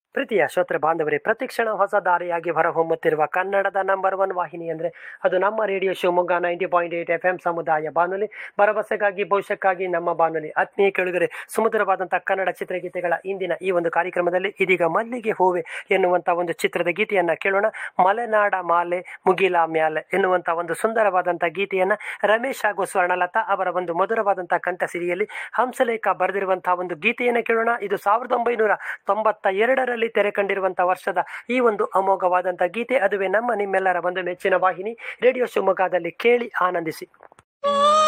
ಪ್ರೀತಿಯ ಶ್ರೋತೃ ಬಾಂಧವರೇ ಪ್ರತಿಕ್ಷಣ ಹೊಸ ದಾರಿಯಾಗಿ ಹೊರಹೊಮ್ಮುತ್ತಿರುವ ಕನ್ನಡದ ನಂಬರ್ ಒನ್ ವಾಹಿನಿ ಅಂದರೆ ಅದು ನಮ್ಮ radio Shivamogga ninety point eight F M ಸಮುದಾಯ ಬಾನುಲಿ ಭರವಸೆಗಾಗಿ ಭವಿಷ್ಯಕ್ಕಾಗಿ ನಮ್ಮ ಬಾನುಲಿ ಆತ್ಮೀಯ ಕೆಳಗರೆ ಸುಮಧುರವಾದಂಥ ಕನ್ನಡ ಚಿತ್ರಗೀತೆಗಳ ಇಂದಿನ ಈ ಒಂದು ಕಾರ್ಯಕ್ರಮದಲ್ಲಿ ಇದೀಗ ಮಲ್ಲಿಗೆ ಹೂವೆ ಎನ್ನುವಂಥ ಒಂದು ಚಿತ್ರದ ಗೀತೆಯನ್ನು ಕೇಳೋಣ ಮಲೆನಾಡ ಮಾಲೆ ಮುಗಿಲ ಮ್ಯಾಲೆ ಎನ್ನುವಂಥ ಒಂದು ಸುಂದರವಾದಂಥ ಗೀತೆಯನ್ನು ರಮೇಶ್ ಹಾಗೂ ಸ್ವರ್ಣಲತಾ ಅವರ ಒಂದು ಮಧುರವಾದಂಥ ಕಂಠಸಿರಿಯಲ್ಲಿ ಹಂಸಲೇಖ ಬರೆದಿರುವಂತಹ ಒಂದು ಗೀತೆಯನ್ನು ಕೇಳೋಣ ಇದು ಸಾವಿರದ ಒಂಬೈನೂರ ತೊಂಬತ್ತ ಎರಡರಲ್ಲಿ ತೆರೆ ಕಂಡಿರುವಂತಹ ವರ್ಷದ ಈ ಒಂದು ಅಮೋಘವಾದಂಥ ಗೀತೆ ಅದುವೇ ನಮ್ಮ ನಿಮ್ಮೆಲ್ಲರ ಒಂದು ಮೆಚ್ಚಿನ ವಾಹಿನಿ ರೇಡಿಯೋ ಶಿವಮೊಗ್ಗದಲ್ಲಿ ಕೇಳಿ ಆನಂದಿಸಿ